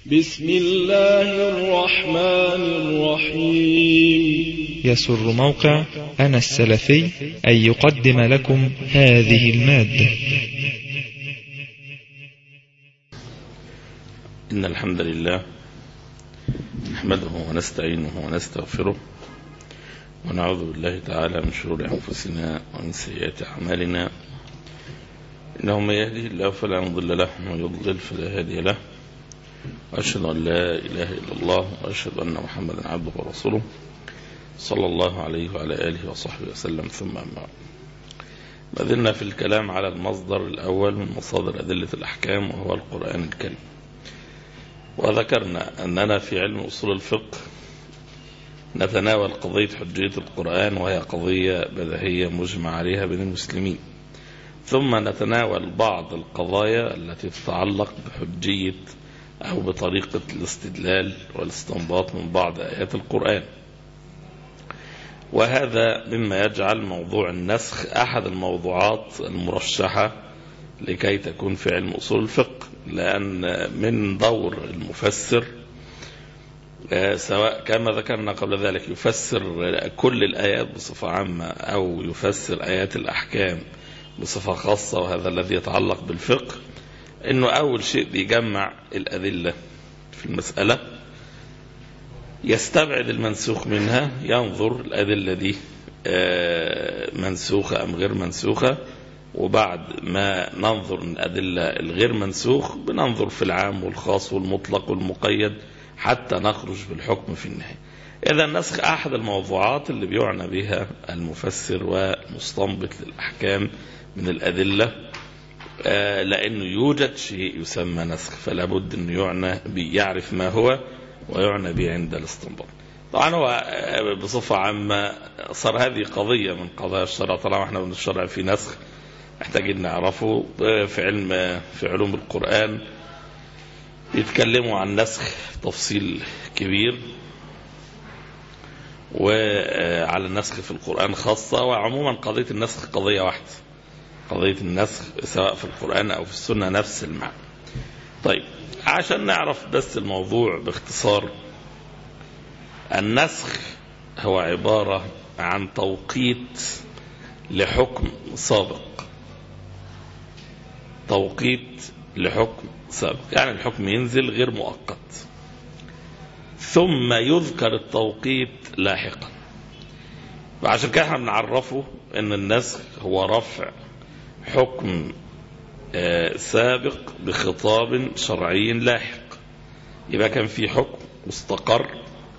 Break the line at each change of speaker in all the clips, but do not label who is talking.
بسم الله الرحمن الرحيم
يسر موقع أنا السلفي أن يقدم لكم هذه المادة
إن الحمد لله نحمده ونستعينه ونستغفره ونعوذ بالله تعالى من شرور أنفسنا ومن سيئات أعمالنا إنه من يهده الله فلا مضل له ومن يضلل فلا هادي له وأشهد أن لا إله إلا الله وأشهد أن محمدا عبده ورسوله صلى الله عليه وعلى آله وصحبه وسلم ثم أما بعد. ما زلنا في الكلام على المصدر الأول من مصادر أدلة الأحكام وهو القرآن الكريم وذكرنا أننا في علم أصول الفقه نتناول قضية حجية القرآن وهي قضية بديهية مجمع عليها بين المسلمين ثم نتناول بعض القضايا التي تتعلق بحجية أو بطريقة الاستدلال والاستنباط من بعض آيات القرآن وهذا مما يجعل موضوع النسخ أحد الموضوعات المرشحة لكي تكون في علم أصول الفقه لأن من دور المفسر سواء كما ذكرنا قبل ذلك يفسر كل الآيات بصفة عامة أو يفسر آيات الأحكام بصفة خاصة وهذا الذي يتعلق بالفقه انه اول شيء بيجمع الادله في المساله يستبعد المنسوخ منها ينظر الادله دي منسوخه ام غير منسوخه وبعد ما ننظر الادله الغير منسوخ بننظر في العام والخاص والمطلق والمقيد حتى نخرج بالحكم في النهايه اذا النسخ احد الموضوعات اللي بيعنى بها المفسر والمستنبط للاحكام من الادله لأنه يوجد شيء يسمى نسخ فلا بد أنه يعنى يعرف ما هو ويعنى به عند الاستنباط طبعا هو بصفة عامة صار هذه قضية من قضايا الشرع طالما احنا من الشرع في نسخ محتاجين نعرفه في علم في علوم القرآن يتكلموا عن نسخ تفصيل كبير وعلى النسخ في القرآن خاصة وعموما قضية النسخ قضية واحدة قضية النسخ سواء في القرآن أو في السنة نفس المعنى طيب عشان نعرف بس الموضوع باختصار النسخ هو عبارة عن توقيت لحكم سابق توقيت لحكم سابق يعني الحكم ينزل غير مؤقت ثم يذكر التوقيت لاحقا وعشان كده احنا بنعرفه ان النسخ هو رفع حكم سابق بخطاب شرعي لاحق يبقى كان في حكم واستقر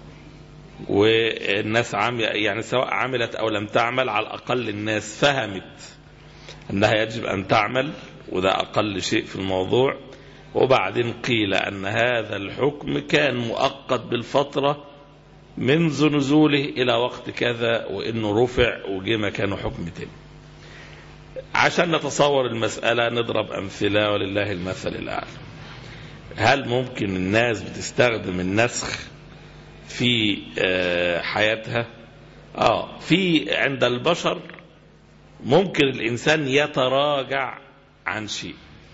والناس عامل يعني سواء عملت او لم تعمل على الاقل الناس فهمت انها يجب ان تعمل وده اقل شيء في الموضوع وبعدين قيل ان هذا الحكم كان مؤقت بالفتره منذ نزوله الى وقت كذا وانه رفع وجه مكانه حكم تاني عشان نتصور المسألة نضرب أمثلة ولله المثل الأعلى هل ممكن الناس بتستخدم النسخ في حياتها آه في عند البشر ممكن الإنسان يتراجع عن شيء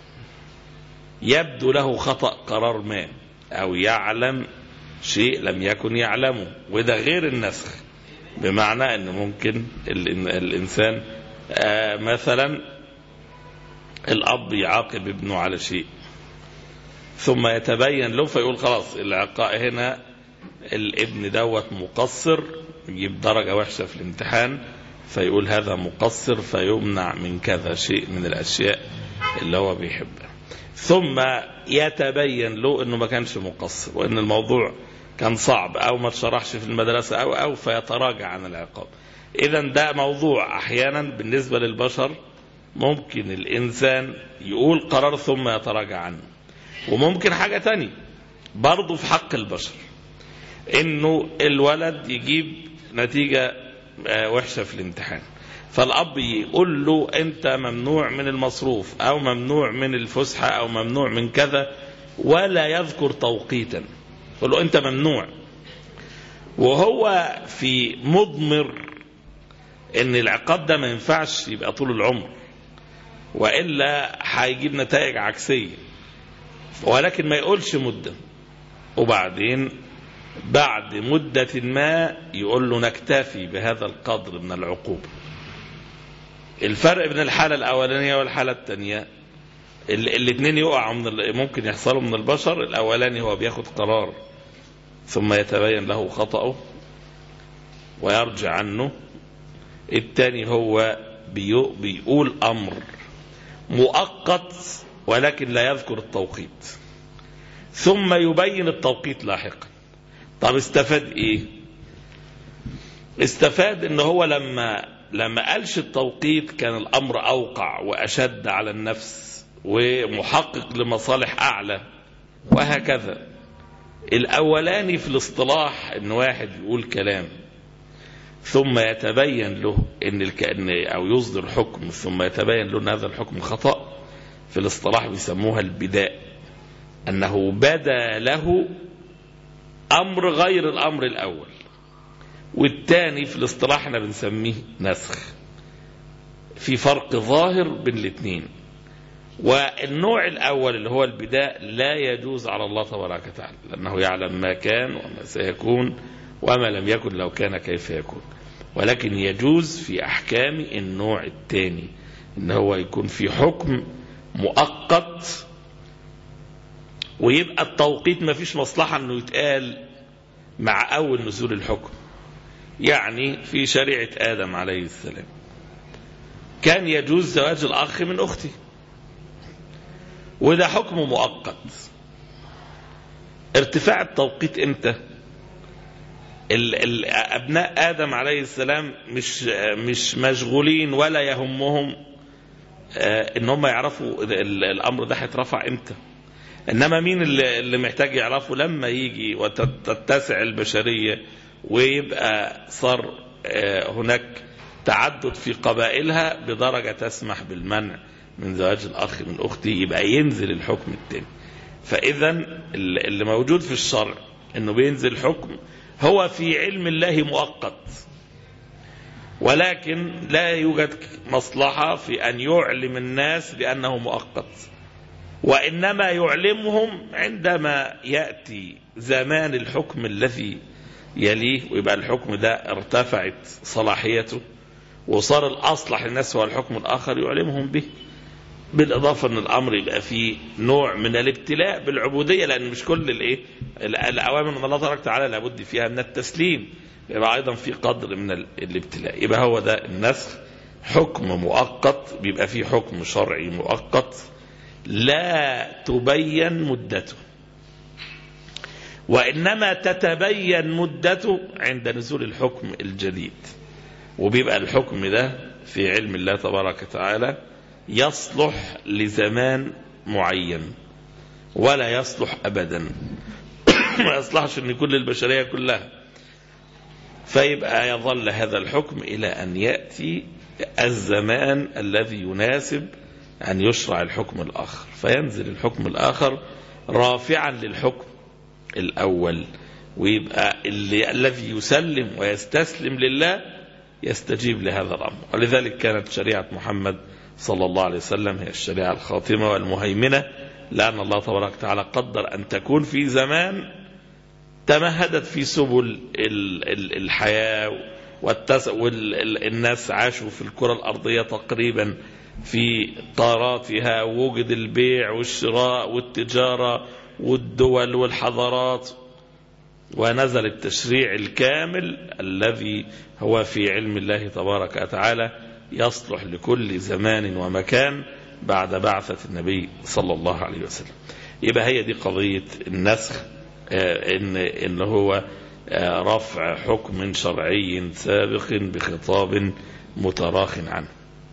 يبدو له خطأ قرار ما أو يعلم شيء لم يكن يعلمه وده غير النسخ بمعنى أنه ممكن الإنسان آه مثلا الأب يعاقب ابنه على شيء ثم يتبين له فيقول خلاص العقاء هنا الابن دوت مقصر يجيب درجة وحشة في الامتحان فيقول هذا مقصر فيمنع من كذا شيء من الأشياء اللي هو بيحبها ثم يتبين له انه ما كانش مقصر وان الموضوع كان صعب او ما تشرحش في المدرسة او او فيتراجع عن العقاب إذا ده موضوع أحيانا بالنسبة للبشر ممكن الإنسان يقول قرار ثم يتراجع عنه وممكن حاجة تانية برضه في حق البشر إنه الولد يجيب نتيجة وحشة في الامتحان فالأب يقول له أنت ممنوع من المصروف أو ممنوع من الفسحة أو ممنوع من كذا ولا يذكر توقيتا يقول له أنت ممنوع وهو في مضمر ان العقاب ده ما ينفعش يبقى طول العمر والا هيجيب نتائج عكسيه ولكن ما يقولش مده وبعدين بعد مدة ما يقول له نكتفي بهذا القدر من العقوبة الفرق بين الحالة الأولانية والحالة الثانية الاثنين يقعوا من ال- ممكن يحصلوا من البشر الأولاني هو بياخد قرار ثم يتبين له خطأه ويرجع عنه الثاني هو بيو- بيقول أمر مؤقت ولكن لا يذكر التوقيت ثم يبين التوقيت لاحقا طب استفاد ايه استفاد ان هو لما لما قالش التوقيت كان الامر اوقع واشد على النفس ومحقق لمصالح اعلى وهكذا الاولاني في الاصطلاح ان واحد يقول كلام ثم يتبين له ان الكأن او يصدر حكم ثم يتبين له ان هذا الحكم خطأ في الاصطلاح بيسموها البداء انه بدا له امر غير الامر الاول والتاني في الاصطلاح احنا بنسميه نسخ في فرق ظاهر بين الاثنين والنوع الاول اللي هو البداء لا يجوز على الله تبارك وتعالى لانه يعلم ما كان وما سيكون وما لم يكن لو كان كيف يكون ولكن يجوز في احكام النوع الثاني ان هو يكون في حكم مؤقت ويبقى التوقيت ما فيش مصلحة انه يتقال مع اول نزول الحكم يعني في شريعة ادم عليه السلام كان يجوز زواج الاخ من اخته وده حكم مؤقت ارتفاع التوقيت امتى ال ال ابناء ادم عليه السلام مش مش مشغولين ولا يهمهم آه، ان هم يعرفوا ال- الامر ده هيترفع امتى انما مين اللي, اللي محتاج يعرفه لما يجي وتتسع البشريه ويبقى صار آه، هناك تعدد في قبائلها بدرجه تسمح بالمنع من زواج الاخ من اخته يبقى ينزل الحكم التاني فاذا اللي اللي موجود في الشرع انه بينزل حكم هو في علم الله مؤقت ولكن لا يوجد مصلحه في ان يعلم الناس بانه مؤقت وإنما يعلمهم عندما يأتي زمان الحكم الذي يليه ويبقى الحكم ده ارتفعت صلاحيته وصار الأصلح للناس هو الحكم الآخر يعلمهم به بالإضافة أن الأمر يبقى فيه نوع من الابتلاء بالعبودية لأن مش كل الإيه ال- الأوامر من الله تبارك وتعالى لابد فيها من التسليم يبقى أيضا في قدر من ال- الابتلاء يبقى هو ده النسخ حكم مؤقت بيبقى فيه حكم شرعي مؤقت لا تبين مدته وإنما تتبين مدته عند نزول الحكم الجديد وبيبقى الحكم ده في علم الله تبارك وتعالى يصلح لزمان معين ولا يصلح أبدا ما يصلحش أن يكون للبشرية كلها فيبقى يظل هذا الحكم إلى أن يأتي الزمان الذي يناسب أن يشرع الحكم الآخر فينزل الحكم الآخر رافعا للحكم الأول ويبقى اللي الذي يسلم ويستسلم لله يستجيب لهذا الأمر ولذلك كانت شريعة محمد صلى الله عليه وسلم هي الشريعة الخاتمة والمهيمنة لأن الله تبارك وتعالى قدر أن تكون في زمان تمهدت في سبل ال- ال- الحياة والتس... والناس عاشوا في الكرة الأرضية تقريبا في طاراتها ووجد البيع والشراء والتجارة والدول والحضارات ونزل التشريع الكامل الذي هو في علم الله تبارك وتعالى يصلح لكل زمان ومكان بعد بعثة النبي صلى الله عليه وسلم يبقى هي دي قضية النسخ آه، إن, إن هو آه، رفع حكم شرعي سابق بخطاب متراخ عنه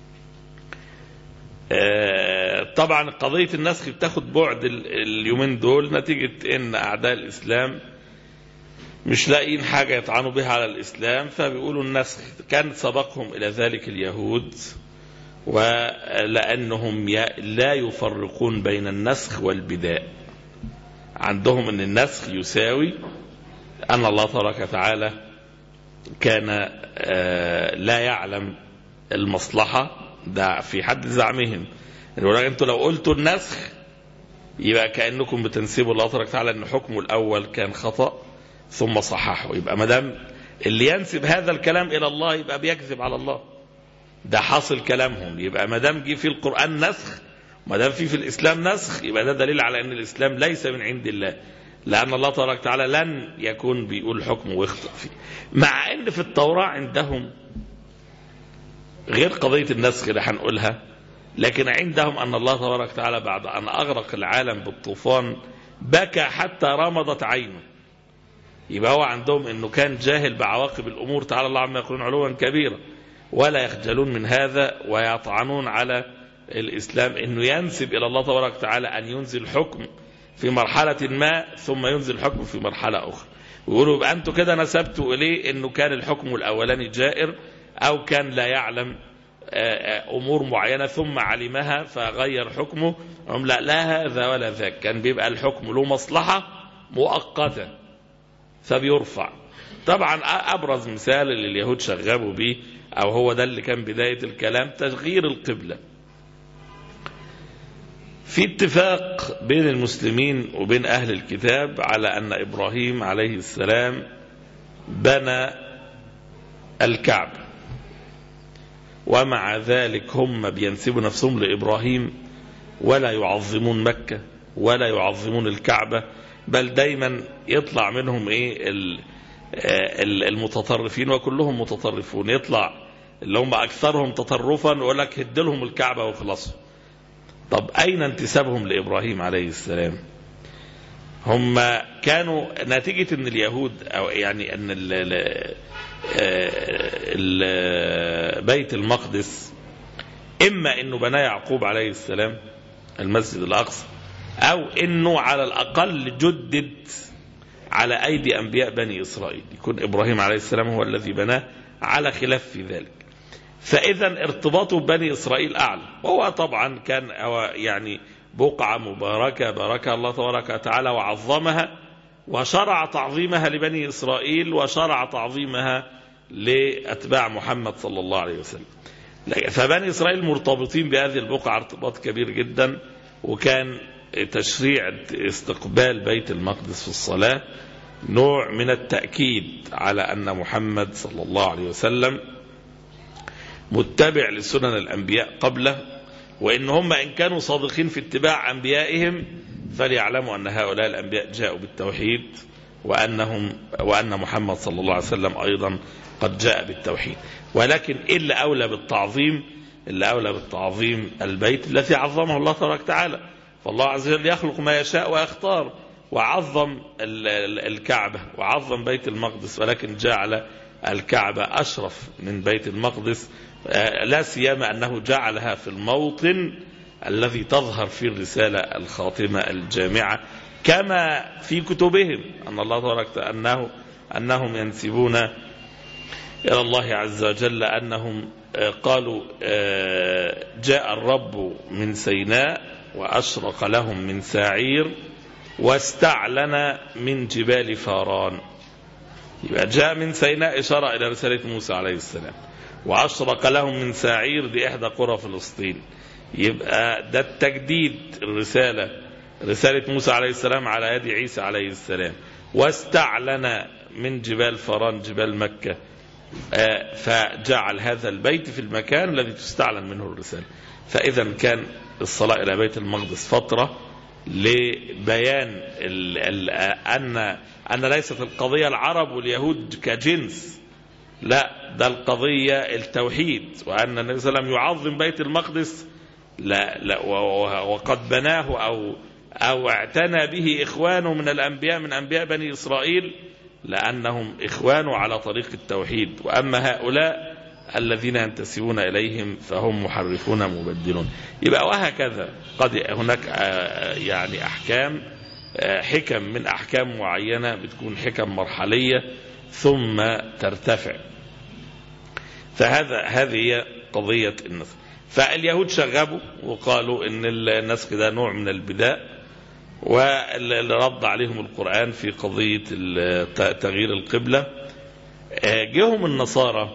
آه، طبعا قضية النسخ بتاخد بعد ال- اليومين دول نتيجة ان اعداء الاسلام مش لاقيين حاجة يطعنوا بها على الاسلام فبيقولوا النسخ كان سبقهم الى ذلك اليهود ولانهم ي- لا يفرقون بين النسخ والبداء عندهم ان النسخ يساوي ان الله تبارك وتعالى كان آه، لا يعلم المصلحة ده في حد زعمهم يقول لك انتوا لو قلتوا النسخ يبقى كأنكم بتنسبوا الله تبارك وتعالى أن حكمه الأول كان خطأ ثم صححه يبقى ما دام اللي ينسب هذا الكلام إلى الله يبقى بيكذب على الله ده حاصل كلامهم يبقى ما دام جه في القرآن نسخ ما دام في في الإسلام نسخ يبقى ده دليل على أن الإسلام ليس من عند الله لأن الله تبارك وتعالى لن يكون بيقول حكمه ويخطئ فيه مع أن في التوراة عندهم غير قضية النسخ اللي هنقولها لكن عندهم أن الله تبارك وتعالى بعد أن أغرق العالم بالطوفان بكى حتى رمضت عينه يبقى هو عندهم أنه كان جاهل بعواقب الأمور تعالى الله عما يقولون علوا كبيرا ولا يخجلون من هذا ويطعنون على الإسلام أنه ينسب إلى الله تبارك وتعالى أن ينزل حكم في مرحلة ما ثم ينزل حكم في مرحلة أخرى ويقولوا يبقى أنتوا كده نسبتوا إليه أنه كان الحكم الأولاني جائر أو كان لا يعلم أمور معينة ثم علمها فغير حكمه هم لا لا هذا ولا ذاك كان بيبقى الحكم له مصلحة مؤقتة فبيرفع طبعا أبرز مثال اللي اليهود شغبوا به أو هو ده اللي كان بداية الكلام تغيير القبلة في اتفاق بين المسلمين وبين أهل الكتاب على أن إبراهيم عليه السلام بنى الكعبة ومع ذلك هم بينسبوا نفسهم لإبراهيم ولا يعظمون مكة ولا يعظمون الكعبة بل دايما يطلع منهم ايه المتطرفين وكلهم متطرفون يطلع اللي هم أكثرهم تطرفا ويقول لك هد لهم الكعبة وخلصوا طب أين انتسابهم لإبراهيم عليه السلام هم كانوا نتيجة أن اليهود أو يعني أن ال ال ال بيت المقدس إما أنه بنى يعقوب عليه السلام المسجد الأقصى أو أنه على الأقل جدد على أيدي أنبياء بني إسرائيل يكون إبراهيم عليه السلام هو الذي بناه على خلاف في ذلك فإذا ارتباطه ببني إسرائيل أعلى وهو طبعا كان هو يعني بقعة مباركة باركها الله تبارك وتعالى وعظمها وشرع تعظيمها لبني إسرائيل وشرع تعظيمها لأتباع محمد صلى الله عليه وسلم فبني إسرائيل مرتبطين بهذه البقعة ارتباط كبير جدا وكان تشريع استقبال بيت المقدس في الصلاة نوع من التأكيد على أن محمد صلى الله عليه وسلم متبع لسنن الأنبياء قبله وإن هم إن كانوا صادقين في اتباع أنبيائهم فليعلموا أن هؤلاء الأنبياء جاءوا بالتوحيد وأنهم وأن محمد صلى الله عليه وسلم أيضا قد جاء بالتوحيد ولكن إلا أولى بالتعظيم إلا أولى بالتعظيم البيت الذي عظمه الله تبارك وتعالى فالله عز وجل يخلق ما يشاء ويختار وعظم الكعبة وعظم بيت المقدس ولكن جعل الكعبة أشرف من بيت المقدس لا سيما أنه جعلها في الموطن الذي تظهر فيه الرسالة الخاتمة الجامعة كما في كتبهم أن الله تبارك أنه أنهم ينسبون إلى الله عز وجل أنهم قالوا جاء الرب من سيناء وأشرق لهم من ساعير واستعلن من جبال فاران يبقى جاء من سيناء إشارة إلى رسالة موسى عليه السلام وأشرق لهم من ساعير دي إحدى قرى فلسطين يبقى ده التجديد الرسالة رسالة موسى عليه السلام على يد عيسى عليه السلام واستعلن من جبال فران جبال مكة فجعل هذا البيت في المكان الذي تستعلن منه الرسالة فإذا كان الصلاة إلى بيت المقدس فترة لبيان ال ال أن أن ليست القضية العرب واليهود كجنس لا ده القضية التوحيد وأن النبي صلى الله عليه وسلم يعظم بيت المقدس لا, لا وقد بناه أو أو اعتنى به إخوانه من الأنبياء من أنبياء بني إسرائيل لأنهم إخوانه على طريق التوحيد وأما هؤلاء الذين ينتسبون إليهم فهم محرفون مبدلون يبقى وهكذا قد هناك يعني أحكام حكم من أحكام معينة بتكون حكم مرحلية ثم ترتفع فهذا هذه هي قضية النسخ فاليهود شغبوا وقالوا ان النسخ ده نوع من البداء واللي رد عليهم القرآن في قضية تغيير القبلة جهم النصارى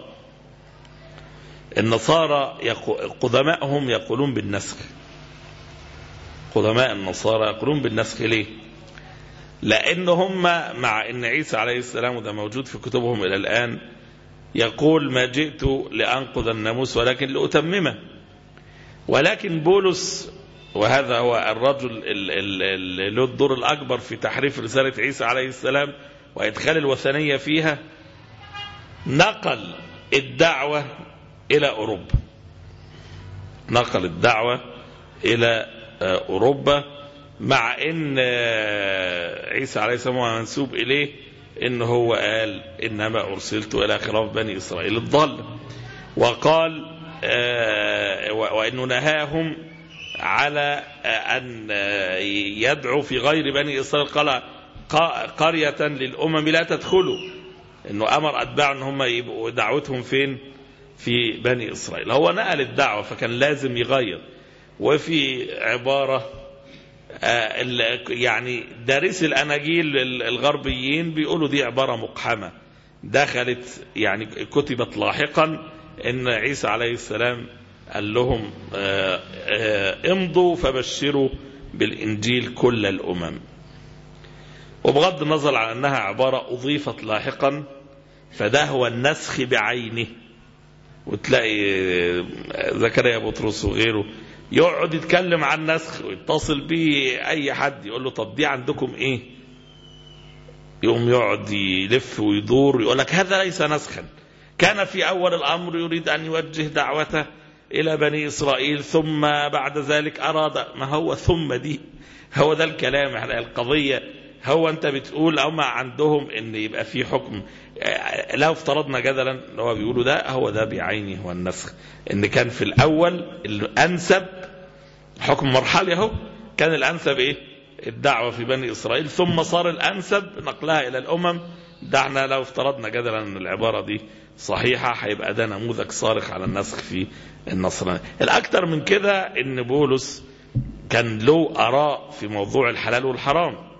النصارى قدماءهم يقولون بالنسخ قدماء النصارى يقولون بالنسخ ليه لأن هم مع أن عيسى عليه السلام وده موجود في كتبهم إلى الآن يقول ما جئت لأنقذ الناموس ولكن لأتممه ولكن بولس وهذا هو الرجل اللي له الدور الأكبر في تحريف رسالة عيسى عليه السلام وإدخال الوثنية فيها نقل الدعوة إلى أوروبا نقل الدعوة إلى أوروبا مع أن عيسى عليه السلام هو منسوب إليه إن هو قال إنما أرسلت إلى خلاف بني إسرائيل الضال وقال وأنه نهاهم على أن يدعو في غير بني إسرائيل قال قرية للأمم لا تدخلوا انه امر اتباعه ان هم يبقوا دعوتهم فين في بني اسرائيل هو نقل الدعوه فكان لازم يغير وفي عباره يعني دارس الاناجيل الغربيين بيقولوا دي عباره مقحمه دخلت يعني كتبت لاحقا ان عيسى عليه السلام قال لهم امضوا فبشروا بالانجيل كل الامم وبغض النظر عن انها عباره اضيفت لاحقا فده هو النسخ بعينه وتلاقي زكريا بطرس وغيره يقعد يتكلم عن النسخ ويتصل به اي حد يقول له طب دي عندكم ايه يقوم يقعد يلف ويدور ويقول لك هذا ليس نسخا كان في اول الامر يريد ان يوجه دعوته الى بني اسرائيل ثم بعد ذلك اراد ما هو ثم دي هو ده الكلام القضيه هو انت بتقول هم عندهم ان يبقى في حكم لو افترضنا جدلا اللي هو بيقولوا ده هو ده بعينه هو النسخ ان كان في الاول الانسب حكم مرحلي اهو كان الانسب ايه الدعوه في بني اسرائيل ثم صار الانسب نقلها الى الامم ده احنا لو افترضنا جدلا ان العباره دي صحيحه هيبقى ده نموذج صارخ على النسخ في النصرانيه الاكثر من كده ان بولس كان له اراء في موضوع الحلال والحرام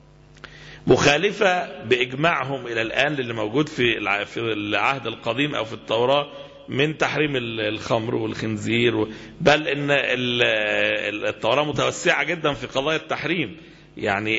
مخالفة بإجماعهم إلى الآن للي موجود في في العهد القديم أو في التوراة من تحريم الخمر والخنزير بل إن التوراة متوسعة جدا في قضايا التحريم يعني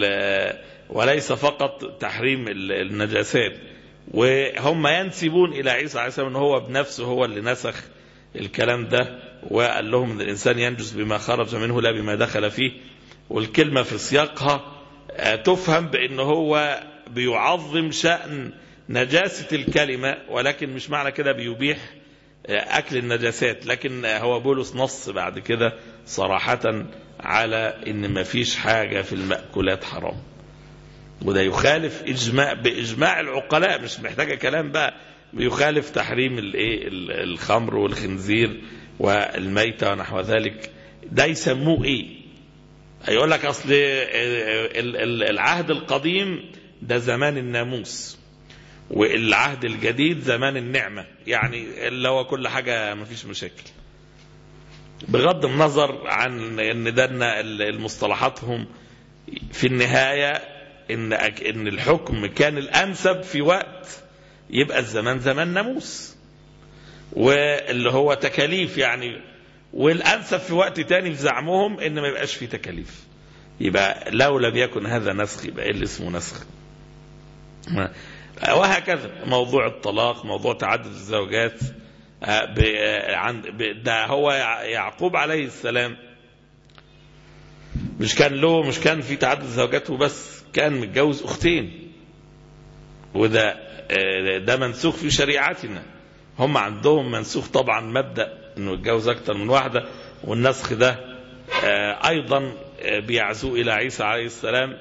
وليس فقط تحريم النجاسات وهم ينسبون إلى عيسى عليه السلام أنه هو بنفسه هو اللي نسخ الكلام ده وقال لهم أن الإنسان ينجس بما خرج منه لا بما دخل فيه والكلمة في سياقها تفهم بأنه هو بيعظم شأن نجاسة الكلمة ولكن مش معنى كده بيبيح أكل النجاسات لكن هو بولس نص بعد كده صراحة على إن ما فيش حاجة في المأكولات حرام وده يخالف إجماع بإجماع العقلاء مش محتاجة كلام بقى بيخالف تحريم الايه الخمر والخنزير والميتة ونحو ذلك ده يسموه ايه هيقول لك اصل العهد القديم ده زمان الناموس والعهد الجديد زمان النعمه يعني اللي هو كل حاجه ما فيش مشاكل بغض النظر عن ان ده المصطلحاتهم في النهايه ان ان الحكم كان الانسب في وقت يبقى الزمان زمان ناموس واللي هو تكاليف يعني والانسب في وقت تاني في زعمهم ان ما يبقاش في تكاليف يبقى لو لم يكن هذا نسخ يبقى ايه اللي اسمه نسخ وهكذا موضوع الطلاق موضوع تعدد الزوجات ده هو يعقوب عليه السلام مش كان له مش كان في تعدد زوجات وبس كان متجوز اختين وده ده منسوخ في شريعتنا هم عندهم منسوخ طبعا مبدا انه يتجوز اكتر من واحده والنسخ ده ايضا بيعزو الى عيسى عليه السلام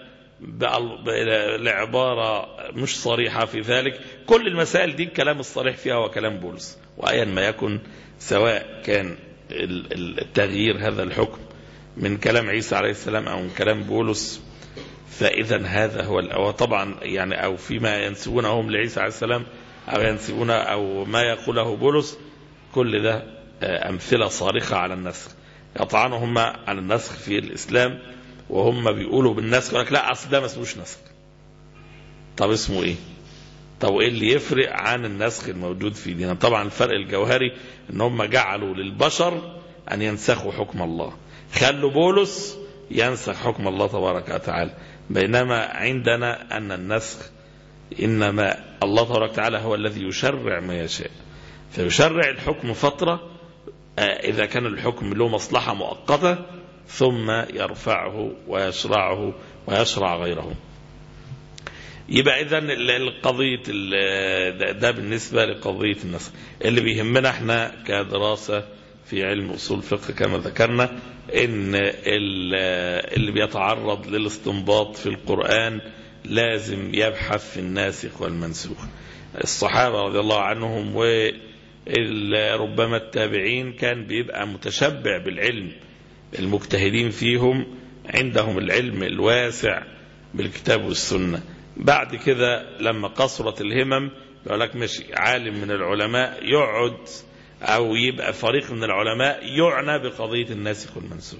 لعباره مش صريحه في ذلك كل المسائل دي الكلام الصريح فيها هو كلام بولس وايا ما يكن سواء كان التغيير هذا الحكم من كلام عيسى عليه السلام او من كلام بولس فاذا هذا هو أو طبعا يعني او فيما ينسبونه لعيسى عليه السلام او ينسبون او ما يقوله بولس كل ده امثله صارخه على النسخ يطعنهم على النسخ في الاسلام وهم بيقولوا بالنسخ يقول لك لا اصل ده ما اسموش نسخ طب اسمه ايه طب ايه اللي يفرق عن النسخ الموجود في ديننا طبعا الفرق الجوهري ان هم جعلوا للبشر ان ينسخوا حكم الله خلوا بولس ينسخ حكم الله تبارك وتعالى بينما عندنا أن النسخ إنما الله تبارك وتعالى هو الذي يشرع ما يشاء فيشرع الحكم فترة آه، إذا كان الحكم له مصلحة مؤقتة ثم يرفعه ويشرعه ويشرع غيره يبقى اذا القضيه ده بالنسبه لقضيه النسخ اللي بيهمنا احنا كدراسه في علم اصول الفقه كما ذكرنا ان اللي بيتعرض للاستنباط في القران لازم يبحث في الناسخ والمنسوخ الصحابه رضي الله عنهم وربما التابعين كان بيبقى متشبع بالعلم المجتهدين فيهم عندهم العلم الواسع بالكتاب والسنه بعد كده لما قصرت الهمم يقول لك مش عالم من العلماء يقعد او يبقى فريق من العلماء يعنى بقضيه الناسخ والمنسوخ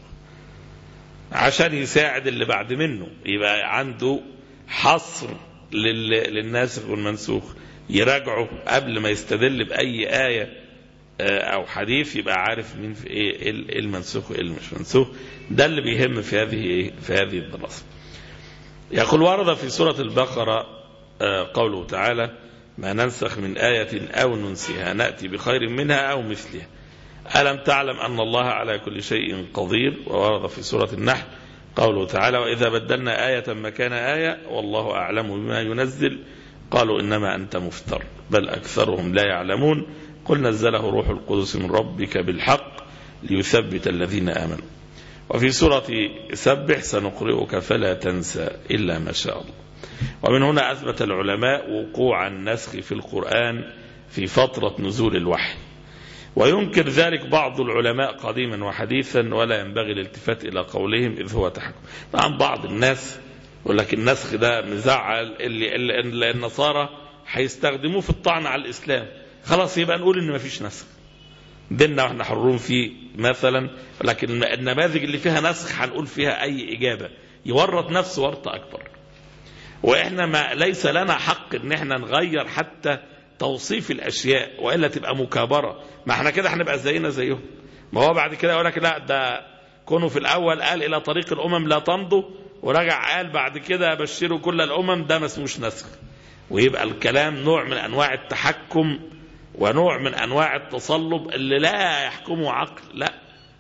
عشان يساعد اللي بعد منه يبقى عنده حصر للناسخ والمنسوخ يراجعه قبل ما يستدل باي ايه او حديث يبقى عارف مين في ايه المنسوخ وايه مش منسوخ ده اللي بيهم في هذه في هذه الدراسه يقول ورد في سورة البقرة قوله تعالى ما ننسخ من آية أو ننسها نأتي بخير منها أو مثلها ألم تعلم أن الله على كل شيء قدير وورد في سورة النحل قوله تعالى وإذا بدلنا آية مكان آية والله أعلم بما ينزل قالوا إنما أنت مفتر بل أكثرهم لا يعلمون قل نزله روح القدس من ربك بالحق ليثبت الذين آمنوا وفي سورة سبح سنقرئك فلا تنسى إلا ما شاء الله ومن هنا أثبت العلماء وقوع النسخ في القرآن في فترة نزول الوحي وينكر ذلك بعض العلماء قديما وحديثا ولا ينبغي الالتفات إلى قولهم إذ هو تحكم طبعا بعض الناس يقول لك النسخ ده مزعل اللي, اللي النصارى هيستخدموه في الطعن على الإسلام خلاص يبقى نقول إن مفيش نسخ ديننا واحنا حرون فيه مثلا لكن النماذج اللي فيها نسخ هنقول فيها اي اجابه يورط نفسه ورطه اكبر واحنا ما ليس لنا حق ان احنا نغير حتى توصيف الاشياء والا تبقى مكابره ما احنا كده هنبقى زينا زيهم ما هو بعد كده يقول لك لا ده كونوا في الاول قال الى طريق الامم لا تمضوا ورجع قال بعد كده بشروا كل الامم ده ما اسموش نسخ ويبقى الكلام نوع من انواع التحكم ونوع من انواع التصلب اللي لا يحكمه عقل لا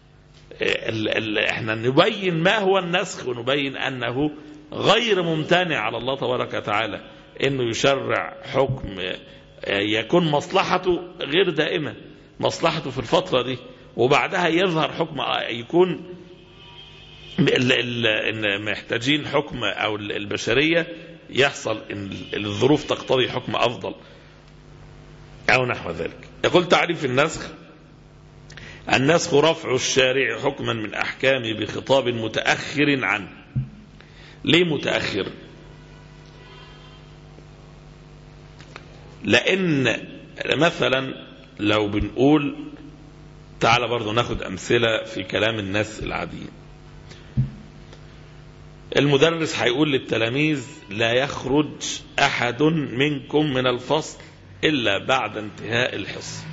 ال ال احنا نبين ما هو النسخ ونبين انه غير ممتنع على الله تبارك وتعالى انه يشرع حكم يكون مصلحته غير دائمه مصلحته في الفتره دي وبعدها يظهر حكم يكون محتاجين حكم او البشريه يحصل ان الظروف تقتضي حكم افضل أو نحو ذلك يقول تعريف النسخ النسخ رفع الشارع حكما من أحكامه بخطاب متأخر عنه ليه متأخر لأن مثلا لو بنقول تعال برضو ناخد أمثلة في كلام الناس العاديين المدرس هيقول للتلاميذ لا يخرج أحد منكم من الفصل إلا بعد انتهاء الحصة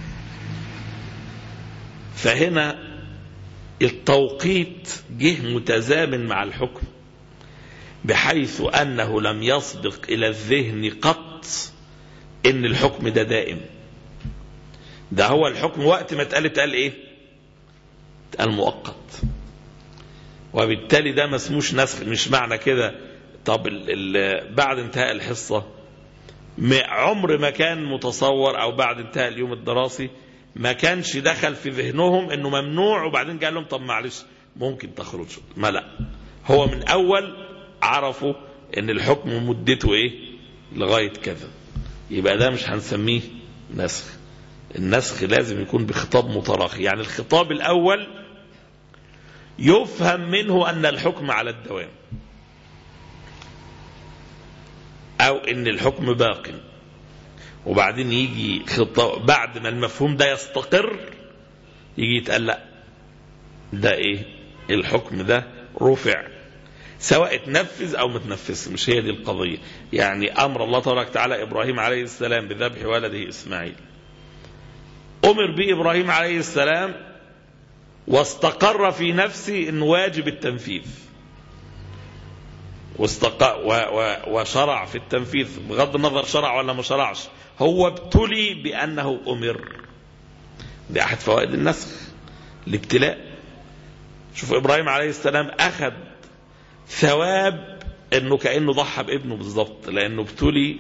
فهنا التوقيت جه متزامن مع الحكم بحيث أنه لم يسبق إلى الذهن قط إن الحكم ده دائم ده هو الحكم وقت ما اتقال اتقال إيه اتقال مؤقت وبالتالي ده ما اسموش نسخ مش معنى كده طب ال ال بعد انتهاء الحصه عمر ما كان متصور او بعد انتهاء اليوم الدراسي ما كانش دخل في ذهنهم انه ممنوع وبعدين قال لهم طب معلش ممكن تخرجوا ما لا هو من اول عرفوا ان الحكم مدته ايه لغايه كذا يبقى ده مش هنسميه نسخ النسخ لازم يكون بخطاب متراخي يعني الخطاب الاول يفهم منه ان الحكم على الدوام او ان الحكم باق وبعدين يجي خطاب بعد ما المفهوم ده يستقر يجي يتقال لا ده ايه الحكم ده رفع سواء اتنفذ او ما اتنفذش مش هي دي القضيه يعني امر الله تبارك وتعالى ابراهيم عليه السلام بذبح ولده اسماعيل امر به ابراهيم عليه السلام واستقر في نفسي انه واجب التنفيذ واستق... و... و... وشرع في التنفيذ بغض النظر شرع ولا ما شرعش هو ابتلي بأنه أمر دي أحد فوائد النسخ الابتلاء شوف إبراهيم عليه السلام أخذ ثواب انه كانه ضحى بابنه بالظبط لانه ابتلي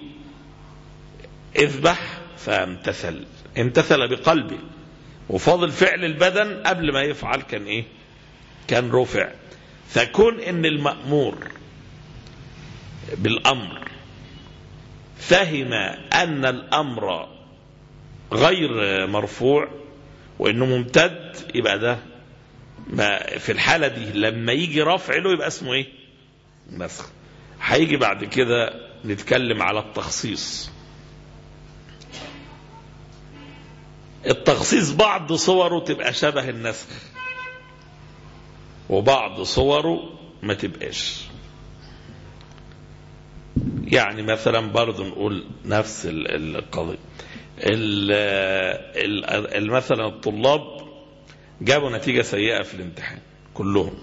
اذبح فامتثل امتثل بقلبه وفاضل فعل البدن قبل ما يفعل كان ايه كان رفع فكون ان المأمور بالامر فهم ان الامر غير مرفوع وانه ممتد يبقى ده ما في الحالة دي لما يجي رفع له يبقى اسمه ايه نسخ هيجي بعد كده نتكلم على التخصيص التخصيص بعض صوره تبقى شبه النسخ وبعض صوره ما تبقاش يعني مثلا برضه نقول نفس القضية مثلا الطلاب جابوا نتيجة سيئة في الامتحان كلهم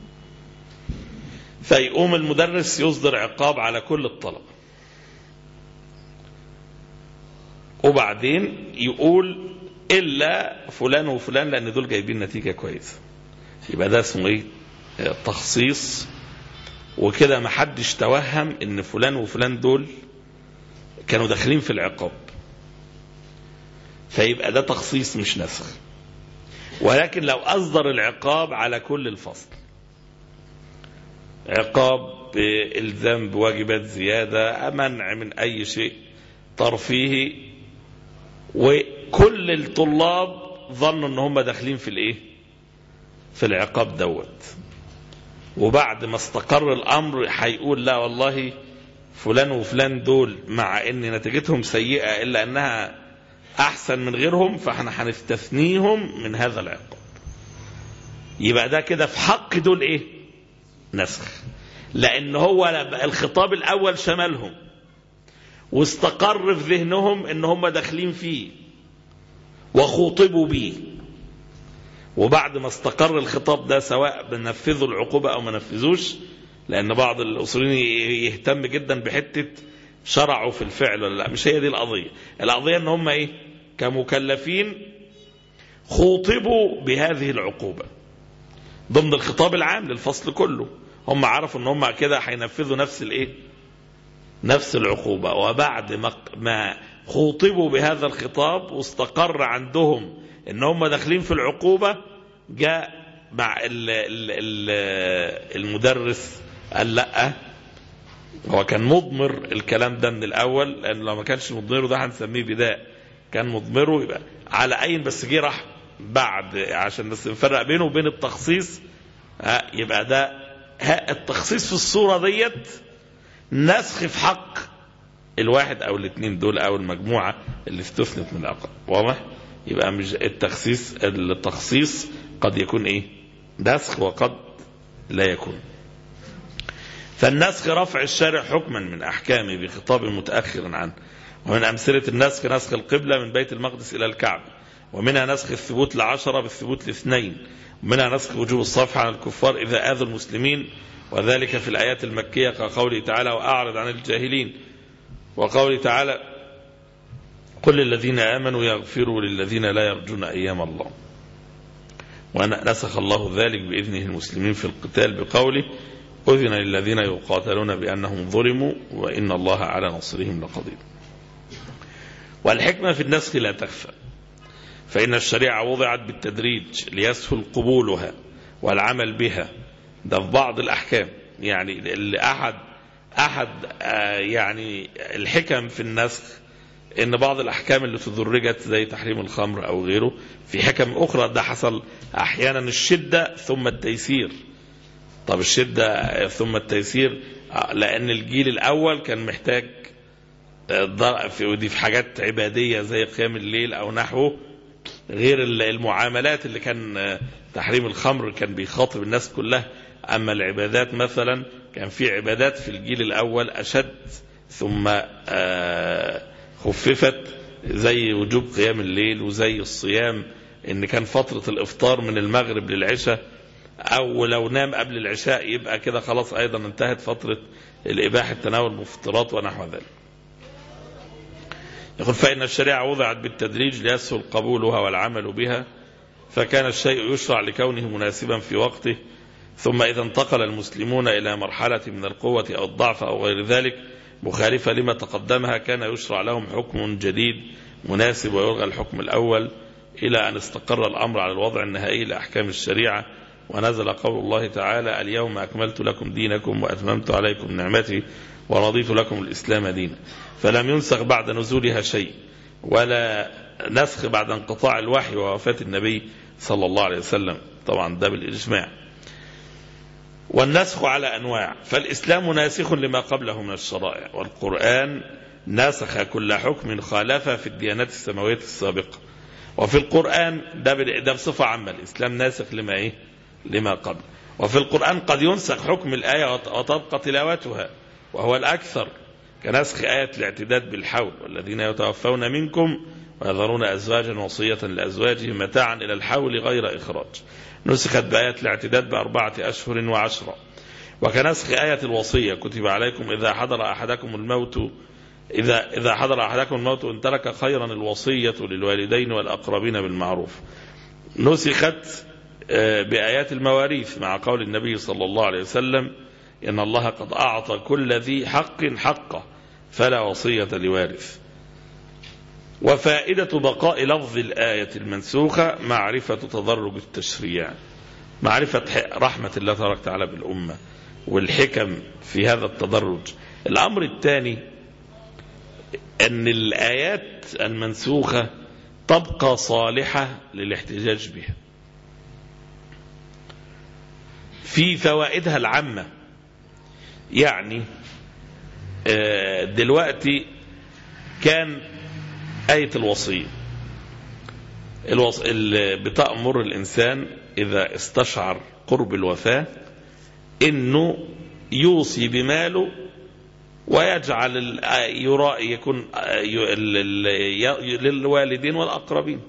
فيقوم المدرس يصدر عقاب على كل الطلبة وبعدين يقول إلا فلان وفلان لأن دول جايبين نتيجة كويسة يبقى ده اسمه إيه تخصيص وكده ما حدش توهم ان فلان وفلان دول كانوا داخلين في العقاب فيبقى ده تخصيص مش نسخ ولكن لو أصدر العقاب على كل الفصل عقاب بإلزام بواجبات زيادة منع من أي شيء ترفيهي وكل الطلاب ظنوا ان هم داخلين في الايه في العقاب دوت وبعد ما استقر الامر هيقول لا والله فلان وفلان دول مع ان نتيجتهم سيئه الا انها احسن من غيرهم فاحنا هنستثنيهم من هذا العقاب يبقى ده كده في حق دول ايه نسخ لان هو الخطاب الاول شملهم واستقر في ذهنهم ان هم داخلين فيه وخوطبوا بيه وبعد ما استقر الخطاب ده سواء نفذوا العقوبة او ما نفذوش لان بعض الاصوليين يهتم جدا بحتة شرعوا في الفعل ولا لا مش هي دي القضية القضية ان هم ايه كمكلفين خوطبوا بهذه العقوبة ضمن الخطاب العام للفصل كله هم عرفوا ان هم كده هينفذوا نفس الايه نفس العقوبة وبعد ما ما خوطبوا بهذا الخطاب واستقر عندهم ان هم داخلين في العقوبة جاء مع ال ال ال المدرس قال لا هو كان مضمر الكلام ده من الاول لان لو ما كانش مضمره ده هنسميه بداء كان مضمره يبقى على عين بس جه راح بعد عشان بس نفرق بينه وبين التخصيص يبقى ده التخصيص في الصورة ديت نسخ في حق الواحد او الاثنين دول او المجموعة اللي استثنت من العقاب واضح يبقى مش التخصيص التخصيص قد يكون ايه نسخ وقد لا يكون فالنسخ رفع الشارع حكما من احكامه بخطاب متاخر عنه ومن امثله النسخ نسخ القبله من بيت المقدس الى الكعبه ومنها نسخ الثبوت لعشرة بالثبوت لاثنين ومنها نسخ وجوب الصفح عن الكفار إذا آذوا المسلمين وذلك في الآيات المكية كقوله تعالى وأعرض عن الجاهلين وقوله تعالى قل للذين آمنوا يغفروا للذين لا يرجون أيام الله ونسخ الله ذلك بإذنه المسلمين في القتال بقوله أذن للذين يقاتلون بأنهم ظلموا وإن الله على نصرهم لقدير والحكمة في النسخ لا تخفى فإن الشريعة وضعت بالتدريج ليسهل قبولها والعمل بها ده في بعض الأحكام يعني اللي أحد أحد آه يعني الحكم في النسخ ان بعض الاحكام اللي تدرجت زي تحريم الخمر او غيره في حكم اخرى ده حصل احيانا الشده ثم التيسير طب الشده ثم التيسير لان الجيل الاول كان محتاج في ودي في حاجات عباديه زي قيام الليل او نحوه غير المعاملات اللي كان تحريم الخمر كان بيخاطب الناس كلها اما العبادات مثلا كان في عبادات في الجيل الاول اشد ثم آه خففت زي وجوب قيام الليل وزي الصيام ان كان فترة الافطار من المغرب للعشاء او لو نام قبل العشاء يبقى كده خلاص ايضا انتهت فترة الاباحة تناول المفطرات ونحو ذلك يقول فإن الشريعة وضعت بالتدريج ليسهل قبولها والعمل بها فكان الشيء يشرع لكونه مناسبا في وقته ثم إذا انتقل المسلمون إلى مرحلة من القوة أو الضعف أو غير ذلك مخالفة لما تقدمها كان يشرع لهم حكم جديد مناسب ويلغى الحكم الأول إلى أن استقر الأمر على الوضع النهائي لأحكام الشريعة ونزل قول الله تعالى اليوم أكملت لكم دينكم وأتممت عليكم نعمتي ورضيت لكم الإسلام دينا فلم ينسخ بعد نزولها شيء ولا نسخ بعد انقطاع الوحي ووفاة النبي صلى الله عليه وسلم طبعا ده بالإجماع والنسخ على أنواع فالإسلام ناسخ لما قبله من الشرائع والقرآن نسخ كل حكم خالف في الديانات السماوية السابقة وفي القرآن ده ده بصفة عامة الإسلام ناسخ لما إيه لما قبل وفي القرآن قد ينسخ حكم الآية وتبقى تلاوتها وهو الأكثر كنسخ آية الاعتداد بالحول والذين يتوفون منكم ويذرون أزواجا وصية لأزواجهم متاعا إلى الحول غير إخراج نسخت بآية الاعتداد بأربعة أشهر وعشرة وكنسخ آية الوصية كتب عليكم إذا حضر أحدكم الموت إذا إذا حضر أحدكم الموت إن ترك خيرا الوصية للوالدين والأقربين بالمعروف نسخت بآيات المواريث مع قول النبي صلى الله عليه وسلم إن الله قد أعطى كل ذي حق حقه فلا وصية لوارث وفائدة بقاء لفظ الآية المنسوخة معرفة تدرج التشريع معرفة رحمة الله تبارك وتعالى بالأمة والحكم في هذا التدرج الأمر الثاني أن الآيات المنسوخة تبقى صالحة للاحتجاج بها في فوائدها العامة يعني دلوقتي كان آية الوصية الوص... بتأمر الإنسان إذا استشعر قرب الوفاة إنه يوصي بماله ويجعل يرى يكون للوالدين والأقربين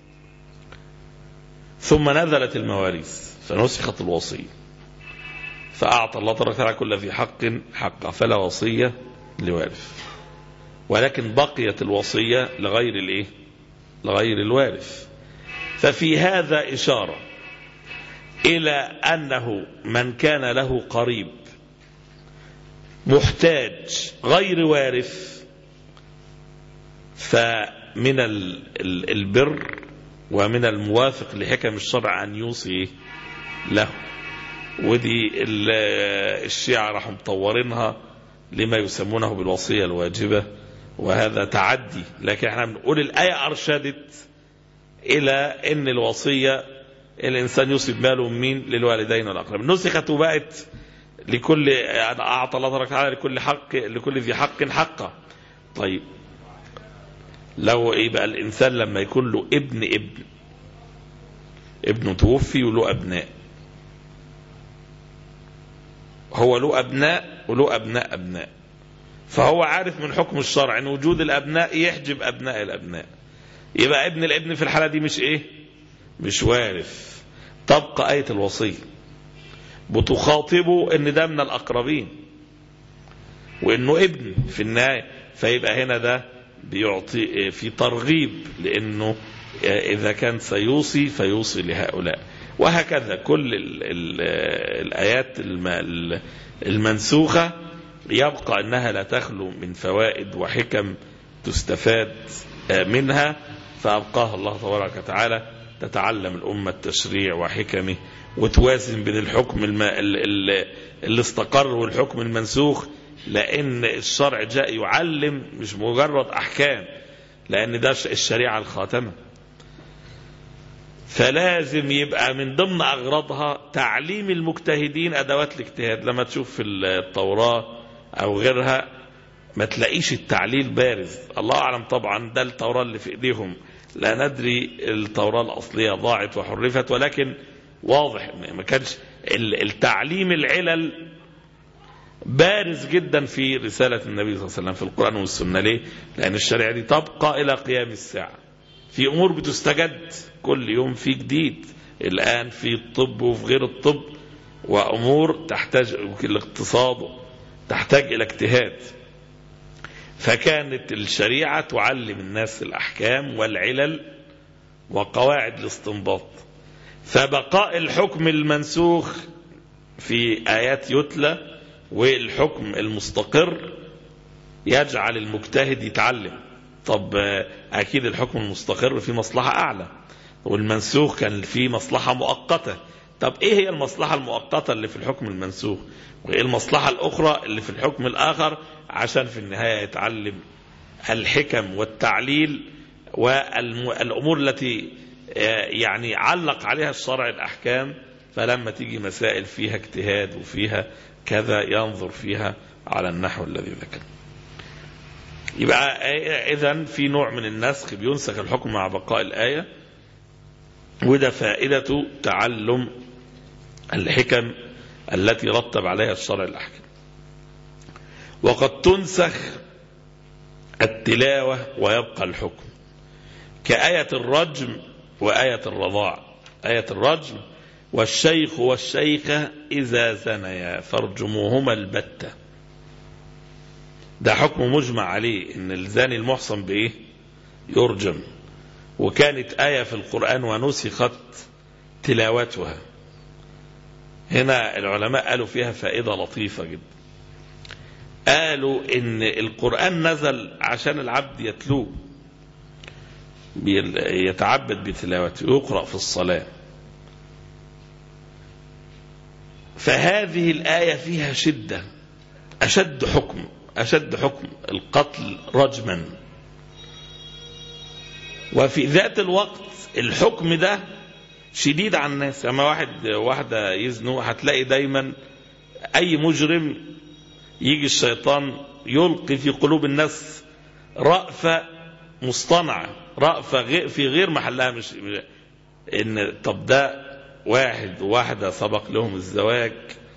ثم نزلت المواريث فنسخت الوصية فأعطى الله تبارك وتعالى كل ذي حق حقه فلا وصية لوارث ولكن بقيت الوصية لغير الايه لغير الوارث ففي هذا إشارة إلى أنه من كان له قريب محتاج غير وارث فمن البر ومن الموافق لحكم الشرع أن يوصي له ودي الشيعة راح مطورينها لما يسمونه بالوصية الواجبة وهذا تعدي لكن احنا بنقول الآية أرشدت إلى أن الوصية الإنسان يوصي بماله مين للوالدين والأقربين نسخت وبقت لكل أعطى الله تبارك وتعالى لكل حق لكل ذي حق حقه طيب لو يبقى الإنسان لما يكون له ابن ابن ابنه توفي وله أبناء هو له أبناء وله أبناء أبناء فهو عارف من حكم الشرع ان وجود الابناء يحجب ابناء الابناء يبقى ابن الابن في الحاله دي مش ايه مش وارث تبقى ايه الوصيه بتخاطبه ان ده من الاقربين وانه ابن في النهايه فيبقى هنا ده بيعطي في ترغيب لانه اذا كان سيوصي فيوصي لهؤلاء وهكذا كل ال ال الايات المنسوخه يبقى أنها لا تخلو من فوائد وحكم تستفاد منها فأبقاها الله تبارك وتعالى تتعلم الأمة التشريع وحكمه وتوازن بين الحكم الم... اللي استقر والحكم المنسوخ لأن الشرع جاء يعلم مش مجرد أحكام لأن ده الشريعة الخاتمة فلازم يبقى من ضمن أغراضها تعليم المجتهدين أدوات الاجتهاد لما تشوف في التوراة أو غيرها ما تلاقيش التعليل بارز الله أعلم طبعا ده التوراة اللي في إيديهم لا ندري التوراة الأصلية ضاعت وحرفت ولكن واضح ما كانش التعليم العلل بارز جدا في رسالة النبي صلى الله عليه وسلم في القرآن والسنة ليه؟ لأن الشريعة دي تبقى إلى قيام الساعة في أمور بتستجد كل يوم في جديد الآن في الطب وفي غير الطب وأمور تحتاج الاقتصاد تحتاج إلى اجتهاد فكانت الشريعة تعلم الناس الأحكام والعلل وقواعد الاستنباط فبقاء الحكم المنسوخ في آيات يتلى والحكم المستقر يجعل المجتهد يتعلم طب أكيد الحكم المستقر في مصلحة أعلى والمنسوخ كان فيه مصلحة مؤقتة طب إيه هي المصلحة المؤقتة اللي في الحكم المنسوخ وإيه المصلحة الأخرى اللي في الحكم الآخر عشان في النهاية يتعلم الحكم والتعليل والأمور التي يعني علق عليها الشرع الأحكام فلما تيجي مسائل فيها اجتهاد وفيها كذا ينظر فيها على النحو الذي ذكر يبقى إذا في نوع من النسخ بينسخ الحكم مع بقاء الآية وده فائدة تعلم الحكم التي رتب عليها الشرع الأحكام وقد تنسخ التلاوة ويبقى الحكم كآية الرجم وآية الرضاع آية الرجم والشيخ والشيخة إذا زنيا فارجموهما البتة ده حكم مجمع عليه ان الزاني المحصن بايه يرجم وكانت آية في القرآن ونسخت تلاوتها هنا العلماء قالوا فيها فائدة لطيفة جدا قالوا ان القرآن نزل عشان العبد يتلوه يتعبد بتلاوته يقرأ في الصلاة فهذه الآية فيها شدة أشد حكم أشد حكم القتل رجما وفي ذات الوقت الحكم ده شديد على الناس اما واحد واحدة يزنوا هتلاقي دايما أي مجرم يجي الشيطان يلقي في قلوب الناس رأفة مصطنعة رأفة في غير محلها مش إن طب ده واحد وواحدة سبق لهم الزواج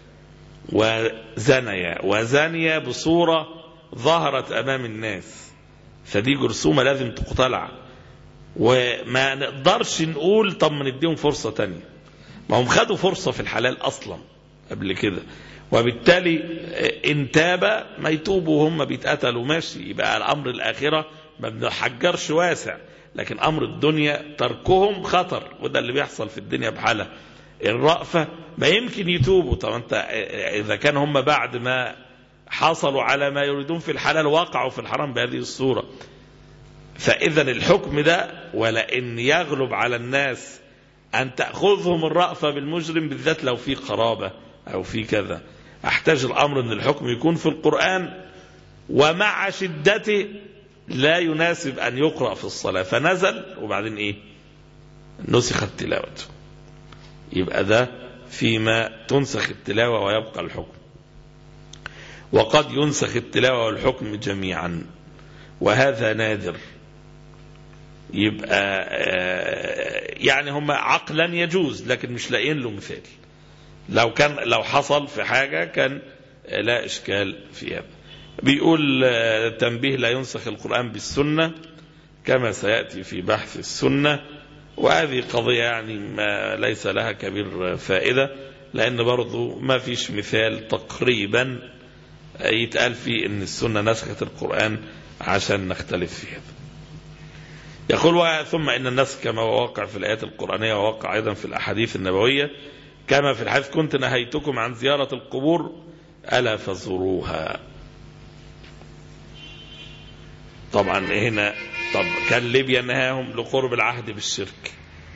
وزنيا وزانية بصورة ظهرت أمام الناس فدي جرثومة لازم تقتلع وما نقدرش نقول طب ما نديهم فرصة تانية ما هم خدوا فرصة في الحلال أصلا قبل كده وبالتالي إن تاب ما يتوبوا وهم بيتقتلوا ماشي يبقى الأمر الآخرة ما بنحجرش واسع لكن أمر الدنيا تركهم خطر وده اللي بيحصل في الدنيا بحالها الرأفة ما يمكن يتوبوا طب أنت إذا كان هم بعد ما حصلوا على ما يريدون في الحلال وقعوا في الحرام بهذه الصورة فإذا الحكم ده ولئن يغلب على الناس أن تأخذهم الرأفة بالمجرم بالذات لو في قرابة أو في كذا أحتاج الأمر أن الحكم يكون في القرآن ومع شدته لا يناسب أن يقرأ في الصلاة فنزل وبعدين إيه نسخت تلاوته يبقى ده فيما تنسخ التلاوة ويبقى الحكم وقد ينسخ التلاوة والحكم جميعا وهذا نادر يبقى يعني هم عقلا يجوز لكن مش لاقيين له مثال لو كان لو حصل في حاجة كان لا إشكال في هذا بيقول تنبيه لا ينسخ القرآن بالسنة كما سيأتي في بحث السنة وهذه قضية يعني ما ليس لها كبير فائدة لأن برضو ما فيش مثال تقريبا يتقال فيه أن السنة نسخت القرآن عشان نختلف في هذا يقول ثم إن النسخ كما هو واقع في الآيات القرآنية وواقع أيضا في الأحاديث النبوية كما في الحديث كنت نهيتكم عن زيارة القبور ألا فزوروها طبعا هنا طب كان ليبيا نهاهم لقرب العهد بالشرك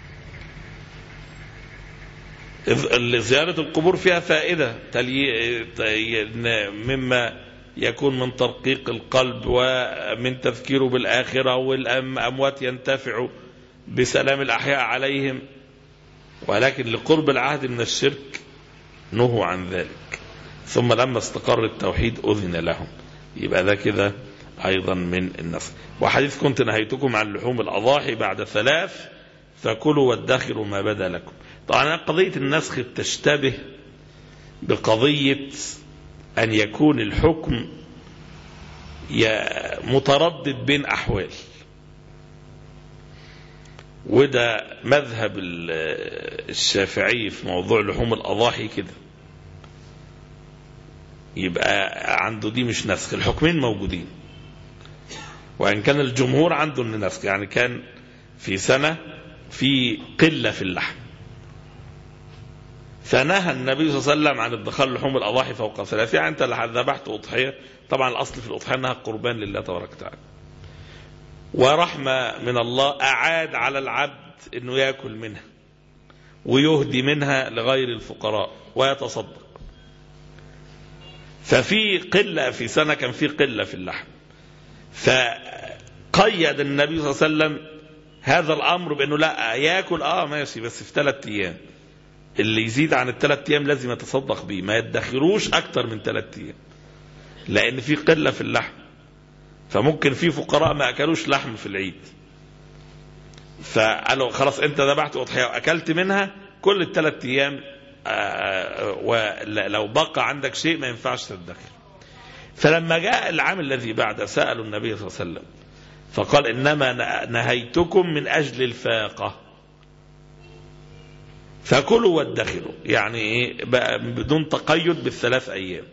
زيارة القبور فيها فائدة مما يكون من ترقيق القلب ومن تذكيره بالآخرة والأموات ينتفعوا بسلام الأحياء عليهم ولكن لقرب العهد من الشرك نهوا عن ذلك ثم لما استقر التوحيد أذن لهم يبقى ده كده أيضا من النسخ وحديث كنت نهيتكم عن لحوم الأضاحي بعد ثلاث فكلوا وادخروا ما بدا لكم طبعا قضية النسخ تشتبه بقضية أن يكون الحكم متردد بين أحوال وده مذهب الشافعي في موضوع لحوم الأضاحي كده يبقى عنده دي مش نسخ الحكمين موجودين وإن كان الجمهور عنده إن نسخ يعني كان في سنة في قلة في اللحم فنهى النبي صلى الله عليه وسلم عن ادخال لحوم الأضاحي فوق ثلاثة يعني أنت اللي ذبحت أضحية طبعا الأصل في الأضحية أنها قربان لله تبارك وتعالى ورحمة من الله أعاد على العبد أنه يأكل منها ويهدي منها لغير الفقراء ويتصدق ففي قلة في سنة كان في قلة في اللحم فقيد النبي صلى الله عليه وسلم هذا الأمر بأنه لا يأكل آه ماشي بس في ثلاثة أيام اللي يزيد عن الثلاث أيام لازم يتصدق بيه ما يدخروش أكتر من ثلاث أيام لأن في قلة في اللحم فممكن في فقراء ما أكلوش لحم في العيد فقالوا خلاص أنت ذبحت أضحية وأكلت منها كل الثلاث أيام ولو بقى عندك شيء ما ينفعش تدخر فلما جاء العام الذي بعد سألوا النبي صلى الله عليه وسلم فقال إنما نهيتكم من أجل الفاقة فكلوا وادخروا يعني ايه بقى بدون تقيد بالثلاث ايام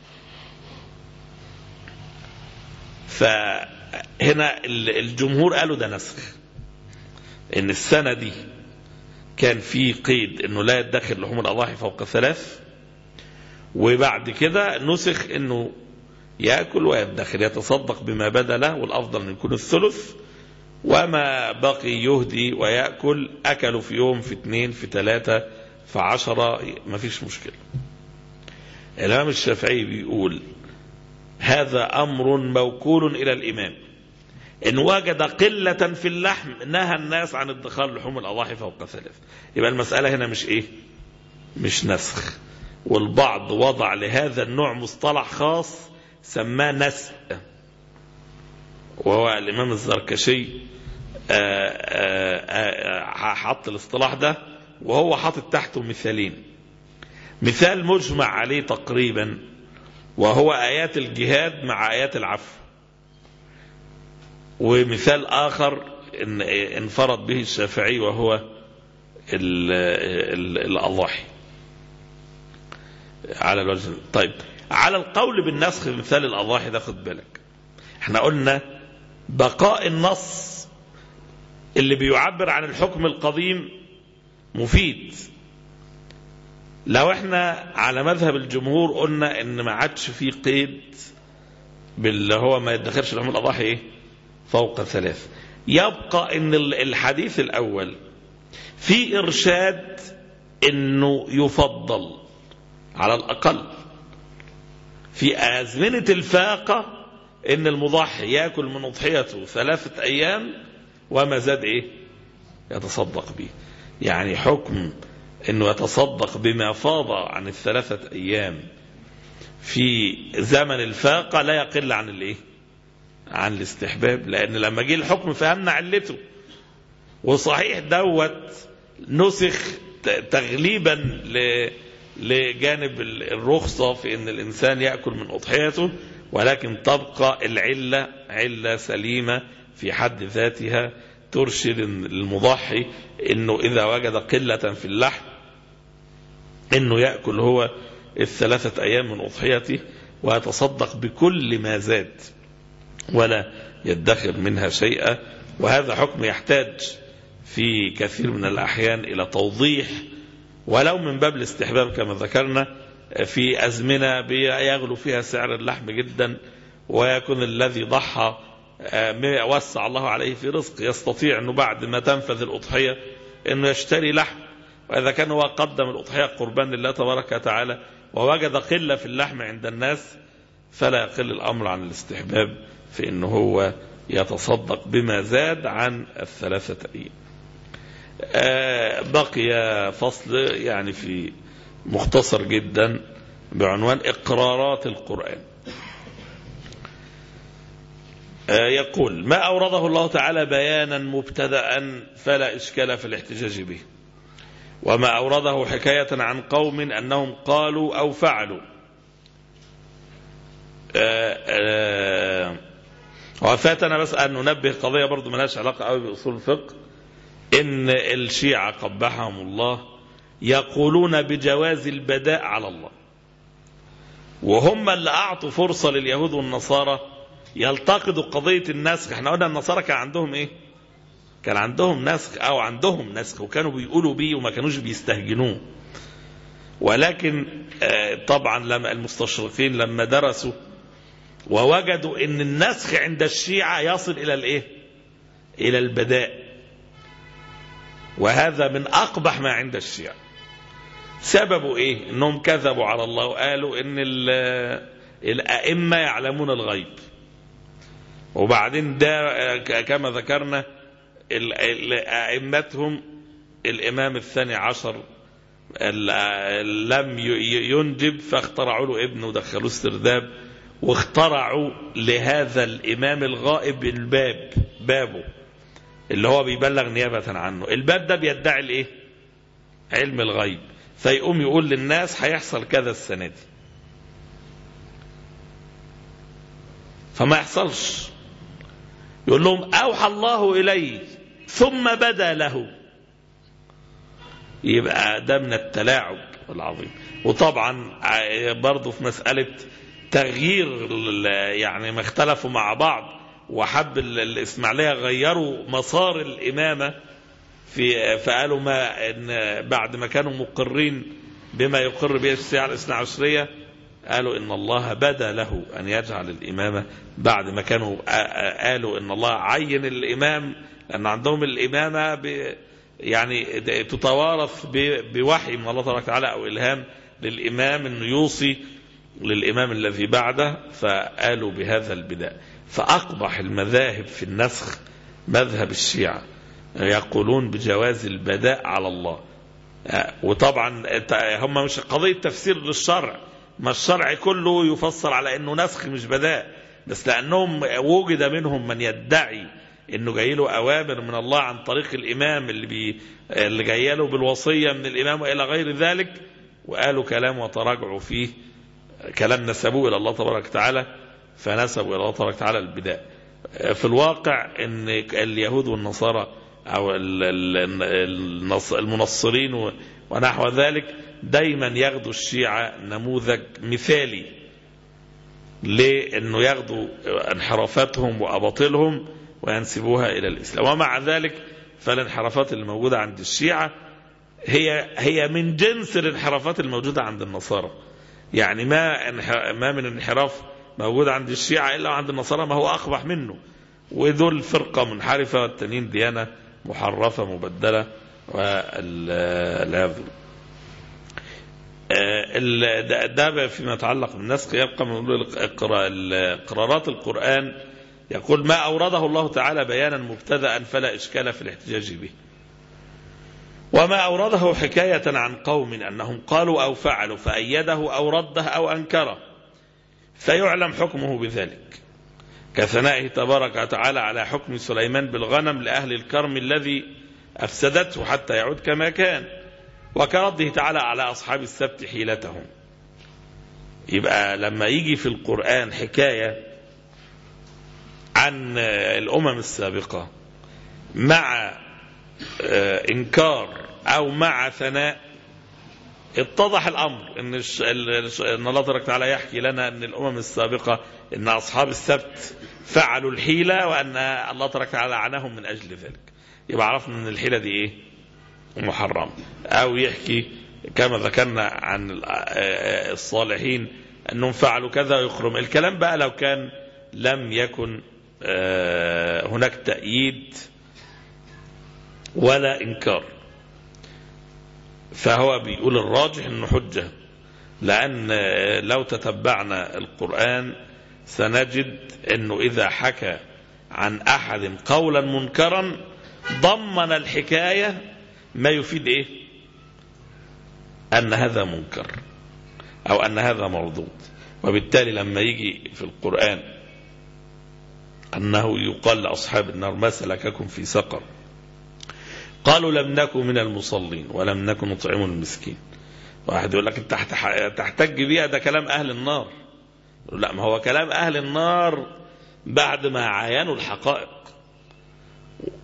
فهنا الجمهور قالوا ده نسخ ان السنة دي كان في قيد انه لا يدخر لحوم الاضاحي فوق ثلاث وبعد كده نسخ انه ياكل ويدخر يتصدق بما بدا له والافضل ان يكون الثلث وما بقي يهدي ويأكل أكلوا في يوم في اثنين في ثلاثة في عشرة ما فيش مشكلة الإمام الشافعي بيقول هذا أمر موكول إلى الإمام إن وجد قلة في اللحم نهى الناس عن ادخار لحوم الأضاحي فوق ثلاث يبقى المسألة هنا مش إيه مش نسخ والبعض وضع لهذا النوع مصطلح خاص سماه نسق وهو الإمام الزركشي حط الاصطلاح ده وهو حاطط تحته مثالين مثال مجمع عليه تقريبا وهو آيات الجهاد مع آيات العفو ومثال آخر إن انفرد به الشافعي وهو الأضاحي على الوجه طيب على القول بالنسخ في مثال الأضاحي ده خد بالك احنا قلنا بقاء النص اللي بيعبر عن الحكم القديم مفيد لو احنا على مذهب الجمهور قلنا ان ما عادش في قيد باللي هو ما يدخرش لحوم الاضاحي ايه فوق ثلاث يبقى ان الحديث الاول في ارشاد انه يفضل على الاقل في ازمنه الفاقه ان المضحي ياكل من اضحيته ثلاثه ايام وما زاد ايه يتصدق به يعني حكم انه يتصدق بما فاض عن الثلاثه ايام في زمن الفاقه لا يقل عن الايه عن الاستحباب لان لما جه الحكم فهمنا علته وصحيح دوت نسخ تغليبا ل لجانب الرخصة في أن الإنسان يأكل من أضحيته ولكن تبقى العلة علة سليمة في حد ذاتها ترشد المضحي أنه إذا وجد قلة في اللحم أنه يأكل هو الثلاثة أيام من أضحيته ويتصدق بكل ما زاد ولا يدخر منها شيئا وهذا حكم يحتاج في كثير من الأحيان إلى توضيح ولو من باب الاستحباب كما ذكرنا في أزمنة يغلو فيها سعر اللحم جدا ويكون الذي ضحى وسع الله عليه في رزق يستطيع أنه بعد ما تنفذ الأضحية أنه يشتري لحم وإذا كان هو قدم الأضحية قربان لله تبارك وتعالى ووجد قلة في اللحم عند الناس فلا يقل الأمر عن الاستحباب في أنه هو يتصدق بما زاد عن الثلاثة أيام بقي فصل يعني في مختصر جدا بعنوان إقرارات القرآن يقول ما أورده الله تعالى بيانا مبتدأ فلا إشكال في الاحتجاج به وما أورده حكاية عن قوم أنهم قالوا أو فعلوا وفاتنا بس أن ننبه قضية برضو ملهاش علاقة قوي بأصول الفقه ان الشيعة قبحهم الله يقولون بجواز البداء على الله وهم اللي اعطوا فرصة لليهود والنصارى يلتقطوا قضية النسخ احنا قلنا النصارى كان عندهم ايه كان عندهم نسخ او عندهم نسخ وكانوا بيقولوا بيه وما كانوش بيستهجنوه ولكن طبعا لما المستشرقين لما درسوا ووجدوا ان النسخ عند الشيعة يصل الى الايه الى البداء وهذا من اقبح ما عند الشيعة سببه ايه انهم كذبوا على الله وقالوا ان الائمة يعلمون الغيب وبعدين ده كما ذكرنا ائمتهم الامام الثاني عشر لم ينجب فاخترعوا له ابنه ودخلوه استرداب واخترعوا لهذا الامام الغائب الباب بابه اللي هو بيبلغ نيابة عنه الباب ده بيدعي الايه علم الغيب فيقوم يقول للناس هيحصل كذا السنة دي فما يحصلش يقول لهم أوحى الله إلي ثم بدا له يبقى ده من التلاعب العظيم وطبعا برضه في مسألة تغيير يعني ما اختلفوا مع بعض وحب الإسماعيلية غيروا مسار الإمامة في فقالوا ما إن بعد ما كانوا مقرين بما يقر به الشيعة الاثنى عشرية قالوا إن الله بدا له أن يجعل الإمامة بعد ما كانوا قالوا إن الله عين الإمام لأن عندهم الإمامة ب يعني تتوارث بوحي من الله تبارك وتعالى أو إلهام للإمام أنه يوصي للإمام الذي بعده فقالوا بهذا البداء فأقبح المذاهب في النسخ مذهب الشيعة يقولون بجواز البداء على الله وطبعا هم مش قضية تفسير للشرع ما الشرع كله يفسر على انه نسخ مش بداء بس لانهم وجد منهم من يدعي انه جاي له اوامر من الله عن طريق الامام اللي بي اللي جاي له بالوصيه من الامام والى غير ذلك وقالوا كلام وتراجعوا فيه كلام نسبوه الى الله تبارك وتعالى فنسبوا الى الله تبارك وتعالى البداء في الواقع ان اليهود والنصارى او المنصرين ونحو ذلك دايما ياخدوا الشيعة نموذج مثالي لانه ياخدوا انحرافاتهم واباطيلهم وينسبوها الى الاسلام ومع ذلك فالانحرافات اللي موجودة عند الشيعة هي هي من جنس الانحرافات الموجودة عند النصارى يعني ما ما من انحراف موجود عند الشيعة إلا عند النصارى ما هو أقبح منه ودول فرقة منحرفة والتانيين ديانة محرفة مبدلة والعياذ ده فيما يتعلق بالنسخ يبقى من قرارات القرآن يقول ما أورده الله تعالى بيانا مبتدأ فلا إشكال في الاحتجاج به وما أورده حكاية عن قوم أنهم قالوا أو فعلوا فأيده أو رده أو أنكره فيعلم حكمه بذلك كثنائه تبارك وتعالى على حكم سليمان بالغنم لأهل الكرم الذي أفسدته حتى يعود كما كان وكرده تعالى على أصحاب السبت حيلتهم يبقى لما يجي في القرآن حكاية عن الأمم السابقة مع إنكار أو مع ثناء اتضح الأمر إن, إن الله تبارك وتعالى يحكي لنا أن الأمم السابقة أن أصحاب السبت فعلوا الحيلة وأن الله تبارك وتعالى لعنهم من أجل ذلك يبقى عرفنا أن الحيلة دي إيه محرم أو يحكي كما ذكرنا عن الصالحين أنهم فعلوا كذا ويخرم الكلام بقى لو كان لم يكن هناك تأييد ولا إنكار فهو بيقول الراجح انه حجة لأن لو تتبعنا القرآن سنجد أنه إذا حكى عن أحد قولا منكرا ضمن الحكاية ما يفيد إيه أن هذا منكر أو أن هذا مردود وبالتالي لما يجي في القرآن أنه يقال لأصحاب النار ما سلككم في سقر قالوا لم نكن من المصلين ولم نكن نطعم المسكين واحد يقول لك انت تحتج بيها ده كلام اهل النار لا ما هو كلام اهل النار بعد ما عاينوا الحقائق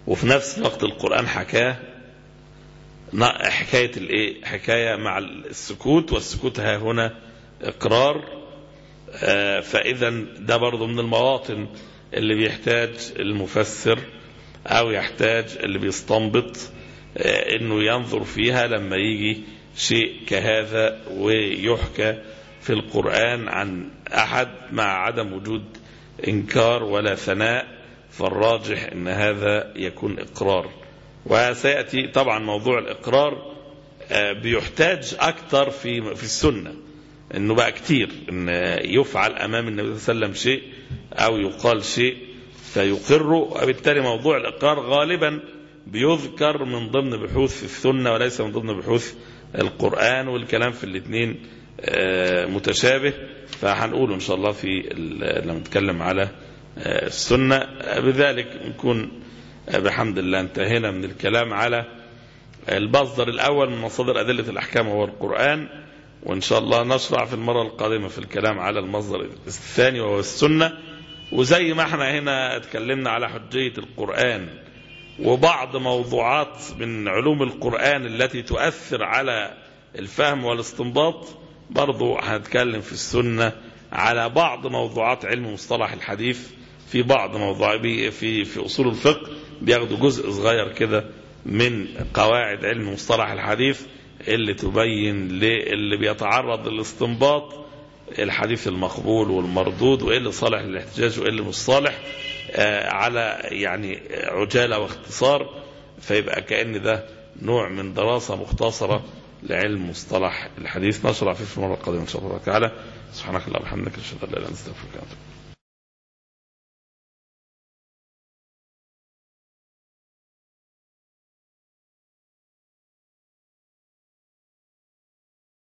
وفي نفس الوقت القرآن حكاه حكاية الايه حكاية مع السكوت والسكوت ها هنا اقرار فاذا ده برضه من المواطن اللي بيحتاج المفسر او يحتاج اللي بيستنبط انه ينظر فيها لما يجي شيء كهذا ويحكى في القرآن عن احد مع عدم وجود انكار ولا ثناء فالراجح ان هذا يكون اقرار وسيأتي طبعا موضوع الإقرار بيحتاج أكثر في في السنة إنه بقى كتير إن يفعل أمام النبي صلى الله عليه وسلم شيء أو يقال شيء فيقره وبالتالي موضوع الإقرار غالبا بيذكر من ضمن بحوث السنة وليس من ضمن بحوث القرآن والكلام في الاثنين متشابه فهنقول إن شاء الله في لما نتكلم على السنة بذلك نكون بحمد الله انتهينا من الكلام على المصدر الأول من مصادر أدلة الأحكام وهو القرآن وإن شاء الله نشرع في المرة القادمة في الكلام على المصدر الثاني وهو السنة وزي ما احنا هنا اتكلمنا على حجية القرآن وبعض موضوعات من علوم القرآن التي تؤثر على الفهم والاستنباط برضو هنتكلم في السنة على بعض موضوعات علم مصطلح الحديث في بعض موضوع في في اصول الفقه بياخدوا جزء صغير كده من قواعد علم مصطلح الحديث اللي تبين للي بيتعرض للاستنباط الحديث المقبول والمردود وايه اللي صالح للاحتجاج وايه اللي مش صالح آه على يعني عجاله واختصار فيبقى كان ده نوع من دراسه مختصره لعلم مصطلح الحديث نشرع فيه في المره القادمه ان شاء الله تعالى سبحانك اللهم وبحمدك اشهد ان لا اله الا انت استغفرك واتوب